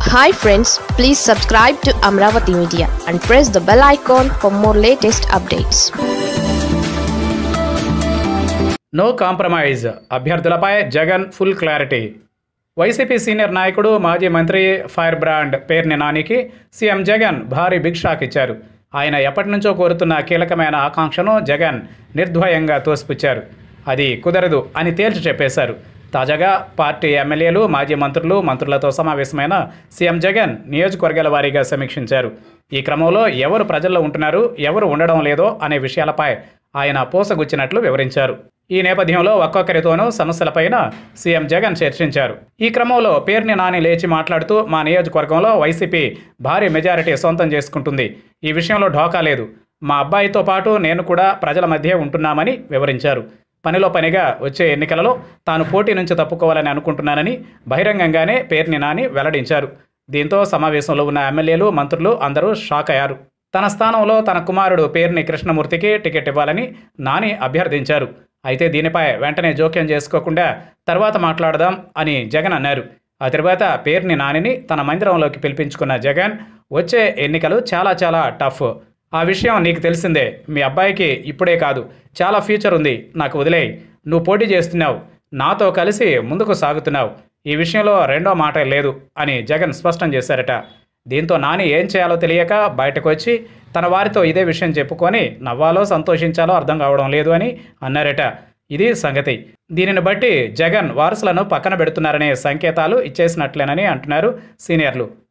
hi friends please subscribe to Amaravati media and press the bell icon for more latest updates no compromise అభ్యర్థులపై Jagan full clarity YCP senior నాయకుడు మాజీ మంత్రి fire brand Perni నానికి CM Jagan భారీ big shock ఇచ్చారు ఆయన ఎప్పటి నుంచో కోరుతున్న కీలకమైన ఆకాంక్షను జగన్ నిర్ద్వయంగా తోసిపుచ్చారు అది కుదరదు అని తేల్చి చెప్పేశారు తాజాగా పార్టీ ఎమ్మెల్యేలు మాజీ మంత్రులు మంత్రులతో సమావేశమైన సీఎం జగన్ నియోజకవర్గాల వారీగా సమీక్షించారు ఈ క్రమంలో ఎవరు ప్రజల్లో ఉంటున్నారు ఎవరు ఉండడం లేదో అనే విషయాలపై ఆయన పోసగుచ్చినట్లు వివరించారు ఈ నేపథ్యంలో ఒక్కొక్కరితోనూ సమస్యలపైన సీఎం జగన్ చర్చించారు ఈ క్రమంలో పేర్ని నాని లేచి మాట్లాడుతూ మా నియోజకవర్గంలో వైసీపీ భారీ మెజారిటీ సొంతం చేసుకుంటుంది ఈ విషయంలో ఢోకా లేదు మా అబ్బాయితో పాటు నేను కూడా ప్రజల మధ్య ఉంటున్నామని వివరించారు పనిలో పనిగా వచ్చే ఎన్నికలలో తాను పోటీ నుంచి తప్పుకోవాలని అనుకుంటున్నానని బహిరంగంగానే పేర్ని నాని వెల్లడించారు దీంతో సమావేశంలో ఉన్న ఎమ్మెల్యేలు మంత్రులు అందరూ షాక్ అయ్యారు తన స్థానంలో తన కుమారుడు పేర్ని కృష్ణమూర్తికి టికెట్ ఇవ్వాలని నాని అభ్యర్థించారు అయితే దీనిపై వెంటనే జోక్యం చేసుకోకుండా తర్వాత మాట్లాడదాం అని జగన్ అన్నారు ఆ తర్వాత పేర్ని నానిని తన మందిరంలోకి పిలిపించుకున్న జగన్ వచ్చే ఎన్నికలు చాలా చాలా టఫ్ ఆ విషయం నీకు తెలిసిందే మీ అబ్బాయికి ఇప్పుడే కాదు చాలా ఫ్యూచర్ ఉంది నాకు వదిలేయి నువ్వు పోటీ చేస్తున్నావు నాతో కలిసి ముందుకు సాగుతున్నావు ఈ విషయంలో రెండో మాట లేదు అని జగన్ స్పష్టం చేశారట దీంతో నాని ఏం చేయాలో తెలియక బయటకు వచ్చి తన వారితో ఇదే విషయం చెప్పుకొని నవ్వాలో సంతోషించాలో అర్థం కావడం లేదు అని అన్నారట ఇది సంగతి దీనిని బట్టి జగన్ వారసులను పక్కన పెడుతున్నారనే సంకేతాలు ఇచ్చేసినట్లేనని అంటున్నారు సీనియర్లు